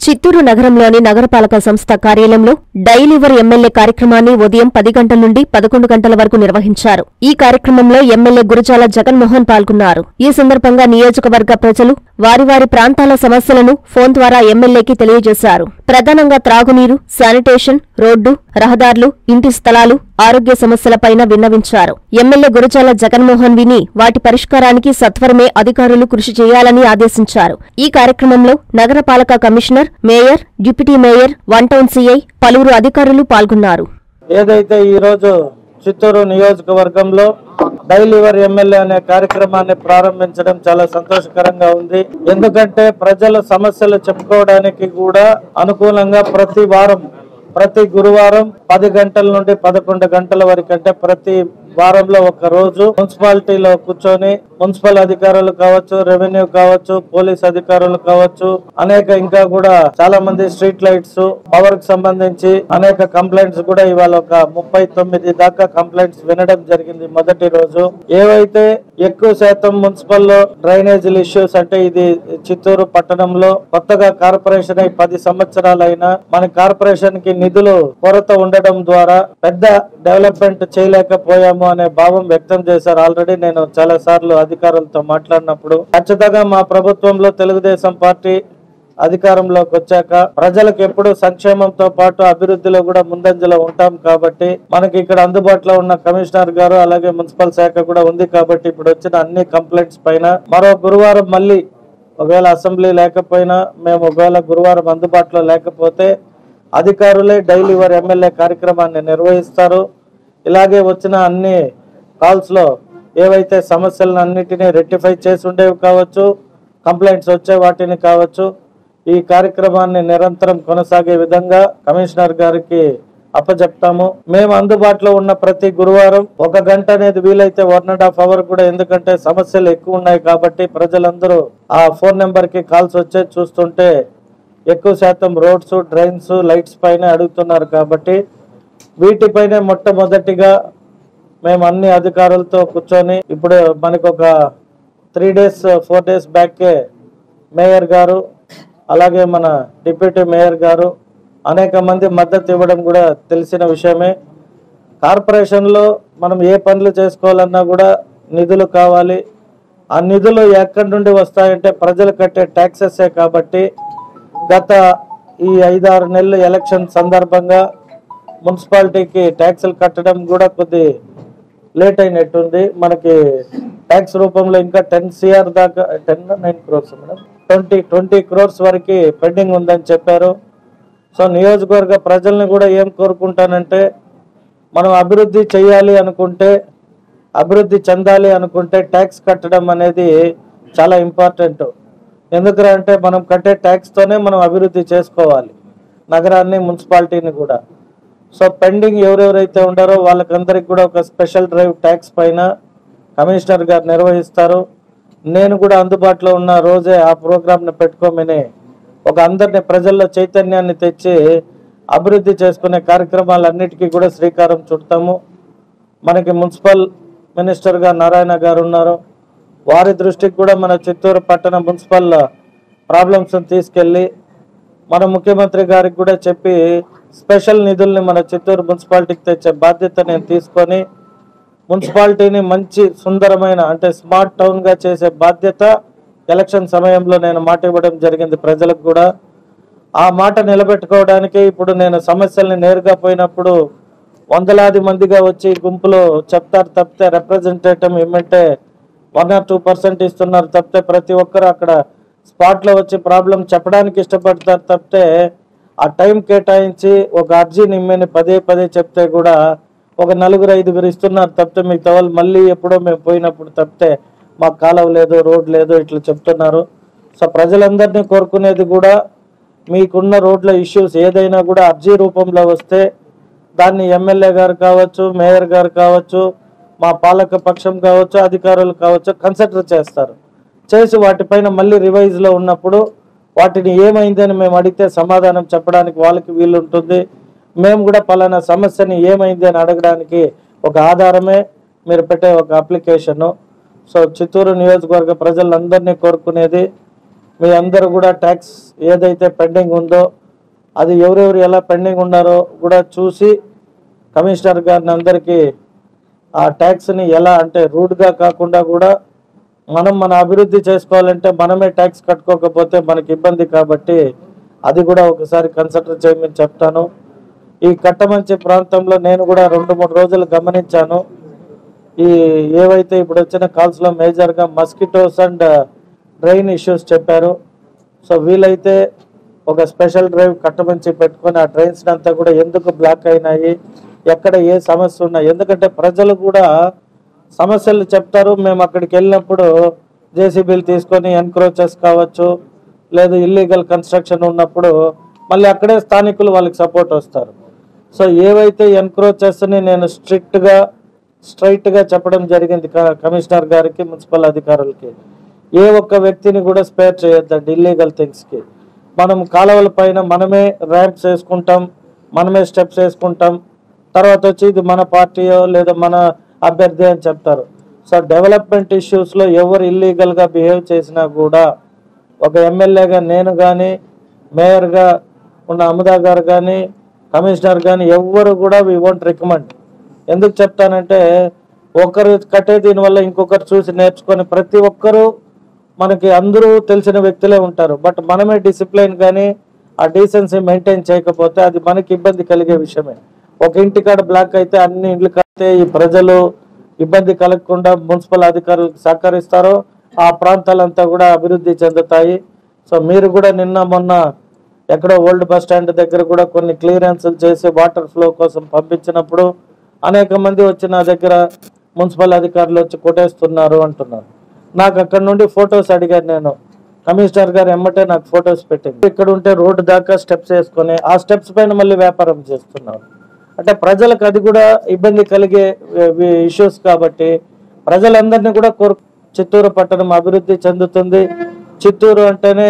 చిత్తూరు నగరంలోని నగరపాలక సంస్థ కార్యాలయంలో డైలివర్ ఎమ్మెల్యే కార్యక్రమాన్ని ఉదయం పది గంటల నుండి పదకొండు గంటల వరకు నిర్వహించారు ఈ కార్యక్రమంలో ఎమ్మెల్యే గురజాల జగన్మోహన్ పాల్గొన్నారు ఈ సందర్భంగా నియోజకవర్గ ప్రజలు వారి వారి ప్రాంతాల సమస్యలను ఫోన్ ద్వారా ఎమ్మెల్యేకి తెలియజేశారు ప్రధానంగా త్రాగునీరు శానిటేషన్ రోడ్డు రహదారులు ఇంటి స్థలాలు ఆరోగ్య సమస్యలపైన విన్నవించారు ఎమ్మెల్యే గురజాల జగన్మోహన్ విని వాటి పరిష్కారానికి సత్వరమే అధికారులు కృషి చేయాలని ఆదేశించారు ఈ కార్యక్రమంలో నగరపాలక commissioner mayor deputy mayor one town CI పలువురు అధికారులు పాల్గొన్నారు ఏదైతే ఈ రోజు చిత్తూరు నియోజకవర్గంలో డైలివర్ ఎమ్మెల్యే అనే కార్యక్రమాన్ని ప్రారంభించడం చాలా సంతోషకరంగా ఉంది ఎందుకంటే ప్రజల సమస్యలు చెప్పుకోవడానికి కూడా అనుకూలంగా ప్రతి వారం ప్రతి గురువారం పది గంటల నుండి పదకొండు గంటల వరకు అంటే ప్రతి వారంలో ఒక రోజు మున్సిపాలిటీలో కూర్చొని మున్సిపల్ అధికారులు కావచ్చు రెవెన్యూ కావచ్చు పోలీస్ అధికారులు కావచ్చు అనేక ఇంకా కూడా చాలా మంది స్ట్రీట్ లైట్స్ పవర్ కి సంబంధించి అనేక కంప్లైంట్స్ కూడా ఇవాళ ఒక ముప్పై తొమ్మిది దాకా కంప్లైంట్స్ వినడం జరిగింది మొదటి రోజు ఏవైతే ఎక్కువ శాతం మున్సిపల్ డ్రైనేజీల ఇష్యూస్ అంటే ఇది చిత్తూరు పట్టణంలో కొత్తగా కార్పొరేషన్ అయి పది సంవత్సరాలైనా మన కార్పొరేషన్ కి నిధులు కొరత ఉండడం ద్వారా పెద్ద డెవలప్మెంట్ చేయలేకపోయాము అనే భావం వ్యక్తం చేశారు ఆల్రెడీ నేను చాలా సార్లు అధికారులతో మాట్లాడినప్పుడు ఖచ్చితంగా మా ప్రభుత్వంలో తెలుగుదేశం పార్టీ అధికారంలోకి వచ్చాక ప్రజలకు ఎప్పుడు సంక్షేమంతో పాటు అభివృద్ధిలో కూడా ముందంజలో ఉంటాం కాబట్టి మనకి ఇక్కడ అందుబాటులో ఉన్న కమిషనర్ గారు అలాగే మున్సిపల్ శాఖ కూడా ఉంది కాబట్టి ఇప్పుడు వచ్చిన అన్ని కంప్లైంట్స్ పైన మరో గురువారం మళ్ళీ ఒకవేళ అసెంబ్లీ లేకపోయినా మేము ఒకవేళ గురువారం అందుబాటులో లేకపోతే అధికారులే డైలీ వారి ఎమ్మెల్యే కార్యక్రమాన్ని నిర్వహిస్తారు ఇలాగే వచ్చిన అన్ని కాల్స్ లో ఏవైతే సమస్యలను అన్నిటినీ రెక్టిఫై చేసి ఉండేవి కావచ్చు కంప్లైంట్స్ వచ్చే వాటిని కావచ్చు ఈ కార్యక్రమాన్ని నిరంతరం కొనసాగే విధంగా కమిషనర్ గారికి అప్పచెప్తాము మేము అందుబాటులో ఉన్న ప్రతి గురువారం ఒక గంట అనేది వీలైతే వన్ అండ్ హాఫ్ అవర్ కూడా ఎందుకంటే సమస్యలు ఎక్కువ ఉన్నాయి కాబట్టి ప్రజలందరూ ఆ ఫోన్ నెంబర్ కి కాల్స్ వచ్చే చూస్తుంటే ఎక్కువ శాతం రోడ్స్ డ్రైన్స్ లైట్స్ పైన అడుగుతున్నారు కాబట్టి వీటిపైనే మొట్టమొదటిగా మేము అన్ని అధికారులతో కూర్చొని ఇప్పుడు మనకు ఒక త్రీ డేస్ ఫోర్ డేస్ బ్యాకే మేయర్ గారు అలాగే మన డిప్యూటీ మేయర్ గారు అనేక మంది మద్దతు ఇవ్వడం కూడా తెలిసిన విషయమే కార్పొరేషన్లో మనం ఏ పనులు చేసుకోవాలన్నా కూడా నిధులు కావాలి ఆ నిధులు ఎక్కడి నుండి వస్తాయంటే ప్రజలు కట్టే ట్యాక్సెసే కాబట్టి గత ఈ ఐదారు నెలలు ఎలక్షన్ సందర్భంగా మున్సిపాలిటీకి ట్యాక్సులు కట్టడం కూడా కొద్ది లేట్ అయినట్టుంది మనకి ట్యాక్స్ రూపంలో ఇంకా టెన్ సిఆర్ దాకా ten nine crores madam twenty twenty crores వరకు పెండింగ్ ఉందని చెప్పారు సో నియోజకవర్గ ప్రజల్ని కూడా ఏం కోరుకుంటానంటే మనం అభివృద్ధి చేయాలి అనుకుంటే అభివృద్ధి చెందాలి అనుకుంటే ట్యాక్స్ కట్టడం అనేది చాలా ఇంపార్టెంట్ ఎందుకంటే మనం కట్టే ట్యాక్స్తోనే మనం అభివృద్ధి చేసుకోవాలి నగరాన్ని మున్సిపాలిటీని కూడా సో పెండింగ్ ఎవరెవరైతే ఉండారో వాళ్ళకందరికి కూడా ఒక స్పెషల్ డ్రైవ్ ట్యాక్స్ పైన కమిషనర్ గారు నిర్వహిస్తారు నేను కూడా అందుబాటులో ఉన్న రోజే ఆ ప్రోగ్రామ్ని పెట్టుకోమని ఒక అందరిని ప్రజల్లో చైతన్యాన్ని తెచ్చి అభివృద్ధి చేసుకునే కార్యక్రమాలన్నిటికీ కూడా శ్రీకారం చుడతాము మనకి మున్సిపల్ మినిస్టర్గా నారాయణ గారు ఉన్నారు వారి దృష్టికి కూడా మన చిత్తూరు పట్టణ మున్సిపల్ ప్రాబ్లమ్స్ తీసుకెళ్ళి మన ముఖ్యమంత్రి గారికి కూడా చెప్పి స్పెషల్ నిధుల్ని మన చిత్తూరు మున్సిపాలిటీకి తెచ్చే బాధ్యత నేను తీసుకొని మున్సిపాలిటీని మంచి సుందరమైన అంటే స్మార్ట్ టౌన్ గా చేసే బాధ్యత ఎలక్షన్ సమయంలో నేను మాట ఇవ్వడం జరిగింది ప్రజలకు కూడా ఆ మాట నిలబెట్టుకోవడానికి ఇప్పుడు నేను సమస్యల్ని నేరుగా పోయినప్పుడు వందలాది మందిగా వచ్చి గుంపులో చెప్తారు తప్పితే రిప్రజెంటేటివ్ ఏమంటే వన్ ఆర్ టూ పర్సెంట్ ఇస్తున్నారు తప్పితే ప్రతి ఒక్కరు అక్కడ స్పాట్లో వచ్చి ప్రాబ్లం చెప్పడానికి ఇష్టపడతారు తప్పితే ఆ టైం కేటాయించి ఒక అర్జీని ఇమ్మని పదే పదే చెప్తే కూడా ఒక నలుగురు ఐదుగురు ఇస్తున్నారు తప్పితే మిగతా వాళ్ళు మళ్ళీ ఎప్పుడో మేము పోయినప్పుడు తప్పితే మాకు కాలువ లేదు రోడ్ లేదు ఇట్లా చెప్తున్నారు సో ప్రజలందరినీ కోరుకునేది కూడా మీకున్న రోడ్ల ఇష్యూస్ ఏదైనా కూడా అర్జీ రూపంలో వస్తే దాన్ని ఎమ్మెల్యే గారు కావచ్చు మేయర్ గారు కావచ్చు మా పాలక పక్షం కావచ్చు అధికారులు కావచ్చు కన్సిడర్ చేస్తారు చేసి వాటిపైన మళ్ళీ రివైజ్లో ఉన్నప్పుడు వాటిని ఏమైందని మేము అడిగితే సమాధానం చెప్పడానికి వాళ్ళకి వీలు ఉంటుంది మేము కూడా పలానా సమస్యని ఏమైంది అని అడగడానికి ఒక ఆధారమే మీరు పెట్టే ఒక అప్లికేషను సో చిత్తూరు నియోజకవర్గ ప్రజలందరినీ కోరుకునేది మీ అందరూ కూడా ట్యాక్స్ ఏదైతే పెండింగ్ ఉందో అది ఎవరెవరు ఎలా పెండింగ్ ఉన్నారో కూడా చూసి కమిషనర్ గారిని అందరికీ ఆ ట్యాక్స్ని ఎలా అంటే రూడ్గా కాకుండా కూడా మనం మన అభివృద్ధి చేసుకోవాలంటే మనమే ట్యాక్స్ కట్టుకోకపోతే మనకి ఇబ్బంది కాబట్టి అది కూడా ఒకసారి కన్సిడర్ చేయమని చెప్తాను ఈ కట్టమంచి ప్రాంతంలో నేను కూడా రెండు మూడు రోజులు గమనించాను ఈ ఏవైతే ఇప్పుడు వచ్చిన కాల్స్లో మేజర్గా మస్కిటోస్ అండ్ డ్రైన్ ఇష్యూస్ చెప్పారు సో వీలైతే ఒక స్పెషల్ డ్రైవ్ కట్టమంచి పెట్టుకొని ఆ డ్రైన్స్ అంతా కూడా ఎందుకు బ్లాక్ అయినాయి ఎక్కడ ఏ సమస్య ఉన్నాయి ఎందుకంటే ప్రజలు కూడా సమస్యలు చెప్తారు మేము అక్కడికి వెళ్ళినప్పుడు జేసీబీలు తీసుకొని ఎన్క్రోచెస్ కావచ్చు లేదు ఇల్లీగల్ కన్స్ట్రక్షన్ ఉన్నప్పుడు మళ్ళీ అక్కడే స్థానికులు వాళ్ళకి సపోర్ట్ వస్తారు సో ఏవైతే ఎన్క్రోచెస్ని నేను స్ట్రిక్ట్గా స్ట్రైట్గా చెప్పడం జరిగింది క- కమిషనర్ గారికి మున్సిపల్ అధికారులకి ఏ ఒక్క వ్యక్తిని కూడా స్పేర్ చేయొద్దండి ఇల్లీగల్ థింగ్స్కి మనం కాలువల పైన మనమే ర్యాంప్స్ వేసుకుంటాం మనమే స్టెప్స్ వేసుకుంటాం తర్వాత వచ్చి ఇది మన పార్టీయో లేదా మన అభ్యర్థి అని చెప్తారు సో డెవలప్మెంట్ ఇష్యూస్లో ఎవరు ఇల్లీగల్గా బిహేవ్ చేసినా కూడా ఒక ఎమ్మెల్యేగా నేను కానీ మేయర్గా ఉన్న అముదా గారు కానీ కమిషనర్ కానీ ఎవ్వరు కూడా వి వోంట్ రికమెండ్ ఎందుకు చెప్తానంటే ఒకరు కట్టే దీనివల్ల ఇంకొకరు చూసి నేర్చుకొని ప్రతి ఒక్కరూ మనకి అందరూ తెలిసిన వ్యక్తులే ఉంటారు బట్ మనమే డిసిప్లైన్ కానీ ఆ డీసెన్సీ మెయింటైన్ చేయకపోతే అది మనకి ఇబ్బంది కలిగే విషయమే ఒక ఇంటికాడ బ్లాక్ అయితే అన్ని ఇండ్లు కడితే ఈ ప్రజలు ఇబ్బంది కలగకుండా మున్సిపల్ అధికారులకు సహకరిస్తారో ఆ ప్రాంతాలంతా కూడా అభివృద్ధి చెందుతాయి సో మీరు కూడా నిన్న మొన్న ఎక్కడో ఓల్డ్ బస్ స్టాండ్ దగ్గర కూడా కొన్ని క్లియరెన్స్లు చేసి వాటర్ ఫ్లో కోసం పంపించినప్పుడు అనేక మంది వచ్చి నా దగ్గర మున్సిపల్ అధికారులు వచ్చి కొట్టేస్తున్నారు అంటున్నారు నాకు అక్కడ నుండి ఫొటోస్ అడిగాను నేను కమిషనర్ గారు ఎమ్మటే నాకు ఫొటోస్ పెట్టింది ఇక్కడ ఉంటే రోడ్డు దాకా స్టెప్స్ వేసుకొని ఆ స్టెప్స్ పైన మళ్ళీ వ్యాపారం చేస్తున్నారు అంటే ప్రజలకు అది కూడా ఇబ్బంది కలిగే ఇష్యూస్ కాబట్టి ప్రజలందరినీ కూడా కోరు చిత్తూరు పట్టణం అభివృద్ధి చెందుతుంది చిత్తూరు అంటేనే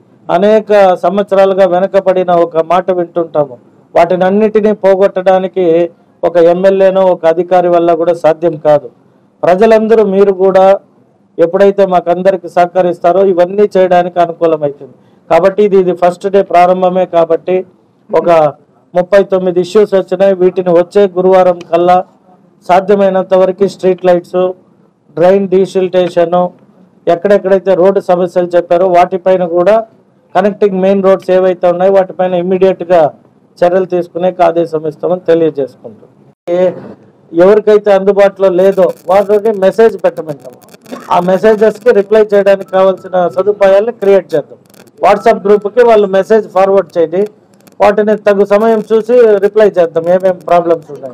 అనేక సంవత్సరాలుగా వెనకబడిన ఒక మాట వింటుంటాము వాటిని అన్నిటినీ పోగొట్టడానికి ఒక ఎమ్మెల్యేనో ఒక అధికారి వల్ల కూడా సాధ్యం కాదు ప్రజలందరూ మీరు కూడా ఎప్పుడైతే మాకు అందరికి సహకరిస్తారో ఇవన్నీ చేయడానికి అనుకూలమవుతుంది కాబట్టి ఇది ఇది ఫస్ట్ డే ప్రారంభమే కాబట్టి ఒక ముప్పై తొమ్మిది ఇష్యూస్ వచ్చినాయి వీటిని వచ్చే గురువారం కల్లా సాధ్యమైనంత వరకు స్ట్రీట్ లైట్స్ డ్రైన్ డీసిల్టేషన్ ఎక్కడెక్కడైతే రోడ్డు సమస్యలు చెప్పారో వాటిపైన కూడా కనెక్టింగ్ మెయిన్ రోడ్స్ ఏవైతే ఉన్నాయో వాటిపైన immediate గా చర్యలు తీసుకునే ఆదేశం ఇస్తామని తెలియజేసుకుంటాం ఏ- ఎవరికైతే అందుబాటులో లేదో వాటిని మెసేజ్ పెట్టమంటాం ఆ messages కి రిప్లై చేయడానికి కావాల్సిన సదుపాయాలను క్రియేట్ చేద్దాం వాట్సాప్ గ్రూప్కి వాళ్ళు మెసేజ్ ఫార్వర్డ్ చేయండి వాటిని తగు సమయం చూసి రిప్లై చేద్దాం ఏమేమి ప్రాబ్లమ్స్ ఉన్నాయి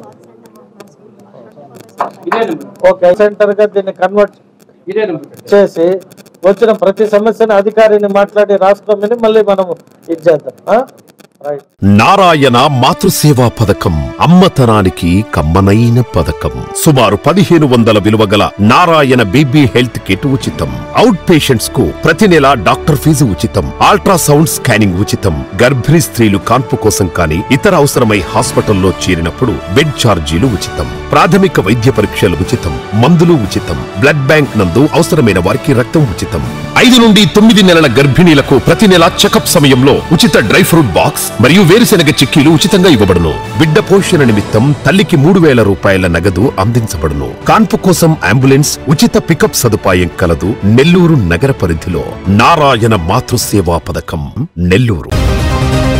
ఇదే నెంబర్ ఓకే సెంటర్గా దీన్ని కన్వర్ట్ ఇదే నెంబర్ చేసి వచ్చిన ప్రతి సమస్యను అధికారిని మాట్లాడి రాసుకోమని మళ్ళీ మనం ఇది చేద్దాం రైట్ నారాయణ మాతృసేవా పథకం అమ్మతనానికి కమ్మనైన పథకం సుమారు పదిహేను వందల విలువ గల నారాయణ బీబీ హెల్త్ కిట్ ఉచితం అవుట్ పేషెంట్స్ కు ప్రతి నెల డాక్టర్ ఫీజు ఉచితం అల్ట్రాసౌండ్ స్కానింగ్ ఉచితం గర్భిణీ స్త్రీలు కాన్పు కోసం కానీ ఇతర అవసరమై హాస్పిటల్లో చేరినప్పుడు బెడ్ ఛార్జీలు ఉచితం ప్రాథమిక వైద్య పరీక్షలు ఉచితం మందులు ఉచితం బ్లడ్ బ్యాంక్ నందు అవసరమైన వారికి రక్తం ఉచితం ఐదు నుండి తొమ్మిది నెలల గర్భిణీలకు ప్రతి నెల చెకప్ సమయంలో ఉచిత డ్రై ఫ్రూట్ బాక్స్ మరియు వేరుశెనగ చిక్కీలు ఉచితంగా ఇవ్వబడును బిడ్డ పోషణ నిమిత్తం తల్లికి మూడు వేల రూపాయల నగదు అందించబడును కాన్పు కోసం అంబులెన్స్ ఉచిత పికప్ సదుపాయం కలదు నెల్లూరు నగర పరిధిలో నారాయణ మాతృసేవా పథకం నెల్లూరు